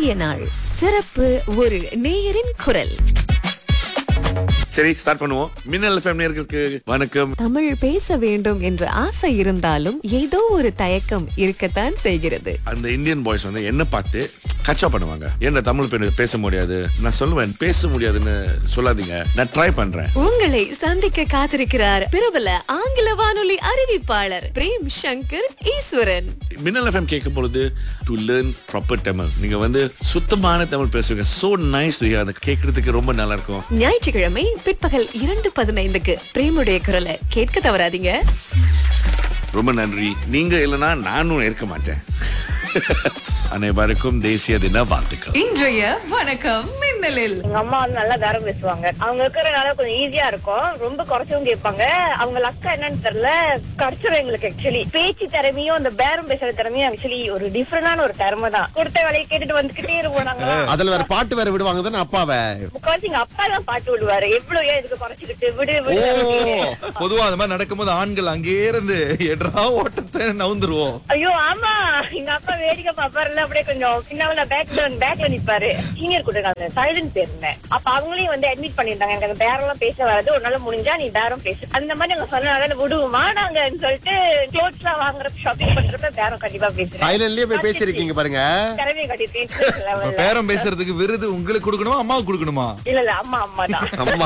தேசிய நாள் சிறப்பு ஒரு நேயரின் குரல் சரி ஸ்டார்ட் பண்ணுவோம் மின்னல் எஃப்எம் நேர்களுக்கு வணக்கம் தமிழ் பேச வேண்டும் என்ற ஆசை இருந்தாலும் ஏதோ ஒரு தயக்கம் இருக்கத்தான் செய்கிறது அந்த இந்தியன் பாய்ஸ் வந்து என்ன பார்த்து கச்சா பண்ணுவாங்க என்ன தமிழ் பெண் பேச முடியாது நான் சொல்லுவேன் பேச முடியாதுன்னு சொல்லாதீங்க நான் ட்ரை பண்றேன் உங்களை சந்திக்க காத்திருக்கிறார் பிரபல ஆங்கில வானொலி அறிவிப்பாளர் பிரேம் சங்கர் ஈஸ்வரன் மின்னல் எஃப்எம் கேட்கும் பொழுது டு லேர்ன் ப்ராப்பர் தமிழ் நீங்க வந்து சுத்தமான தமிழ் பேசுவீங்க சோ நைஸ் அதை கேட்கறதுக்கு ரொம்ப நல்லா இருக்கும் ஞாயிற்றுக்கிழமை பிற்பகல் இரண்டு பதினைந்துக்கு பிரேமுடைய குரலை கேட்க தவறாதீங்க ரொம்ப நன்றி நீங்க இல்லைன்னா நானும் இருக்க மாட்டேன் அனைவருக்கும் தேசிய தின வாழ்த்துக்கள் இன்றைய வணக்கம் மின்னலில் எங்க அம்மா வந்து நல்லா பேரம் பேசுவாங்க அவங்க இருக்கிறனால கொஞ்சம் ஈஸியா இருக்கும் ரொம்ப குறைச்சவும் கேட்பாங்க அவங்க லக்கா என்னன்னு தெரியல கிடைச்சிடும் எங்களுக்கு ஆக்சுவலி பேச்சு திறமையும் அந்த பேரம் பேசுற திறமையும் ஆக்சுவலி ஒரு டிஃபரெண்டான ஒரு திறமை தான் கொடுத்த வேலையை கேட்டுட்டு வந்துகிட்டே இருப்போம் நாங்க அதுல வேற பாட்டு வேற விடுவாங்க தானே அப்பாவை முக்கால்வாசி எங்க அப்பா தான் பாட்டு விடுவாரு எவ்வளவு ஏன் இதுக்கு குறைச்சிக்கிட்டு விடு ஓ விடு அப்படின்னு. பொதுவா அந்த மாதிரி நடக்கும்போது ஆண்கள் அங்கேயே இருந்து எட்ரா ஓட்டத்தை நவுந்துருவோம் ஐயோ ஆமா எங்க அப்பா வேடிக்கை பாப்பாருல அப்படியே கொஞ்சம் பின்னால பேக்ல பேக்ல நிப்பாரு சீனியர் கூட நான் சைலண்ட் இருந்தேன் அப்ப அவங்களையும் வந்து அட்மிட் பண்ணிருந்தாங்க எனக்கு அந்த பேரம் எல்லாம் பேச வராது ஒரு நாள் முடிஞ்சா நீ பேரம் பேசு அந்த மாதிரி நாங்க சொன்னால விடுவோமா நாங்கன்னு சொல்லிட்டு க்ளோத்ஸ் எல்லாம் வாங்குறப்ப ஷாப்பிங் பண்றப்ப பேரம் கண்டிப்பா பேசுறேன் தைலண்ட்லயே போய் பேசிருக்கீங்க பாருங்க திறமையை இப்ப கட்டிட்டு பேரம் பேசுறதுக்கு விருது உங்களுக்கு கொடுக்கணுமா அம்மாவுக்கு கொடுக்கணுமா இல்ல இல்ல அம்மா அம்மா தான் அம்மா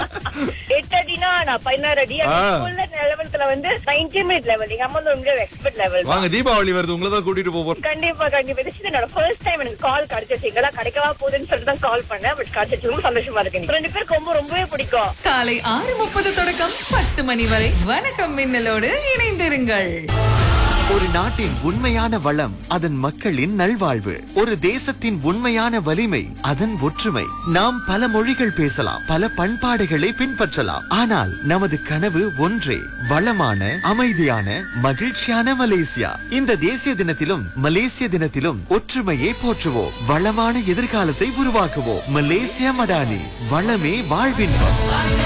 எட்டு அடினா நான் பதினாறு அடி ஆ. லெவல்ஸ்ல வந்து இன்டிமேட் லெவல் எங்க அம்மா வந்து ரொம்ப எக்ஸ்பர்ட் லெவல் வாங்க தீபாவளி வருது உங்களை தான் கூட்டிட்டு போவோம் கண்டிப்பா கண்டிப்பா this is என்னோட ஃபர்ஸ்ட் டைம் எனக்கு கால் கிடைச்சிச்சு எங்கெல்லாம் கிடைக்கவா போகுதுன்னு சொல்லிட்டு தான் கால் பண்ணேன் பட் கிடைச்சிச்சு ரொம்ப சந்தோஷமா இருக்கு எனக்கு. ரெண்டு பேருக்கு ரொம்ப ரொம்பவே பிடிக்கும் காலை ஆறு முப்பது தொடக்கம் பத்து மணி வரை வணக்கம் மின்னலோடு இணைந்திருங்கள் ஒரு நாட்டின் உண்மையான வளம் அதன் மக்களின் நல்வாழ்வு ஒரு தேசத்தின் உண்மையான வலிமை அதன் ஒற்றுமை நாம் பல மொழிகள் பேசலாம் பல பண்பாடுகளை பின்பற்றலாம் ஆனால் நமது கனவு ஒன்றே வளமான அமைதியான மகிழ்ச்சியான மலேசியா இந்த தேசிய தினத்திலும் மலேசிய தினத்திலும் ஒற்றுமையை போற்றுவோம் வளமான எதிர்காலத்தை உருவாக்குவோம் மலேசியா மடானி வளமே வாழ்வின்பம்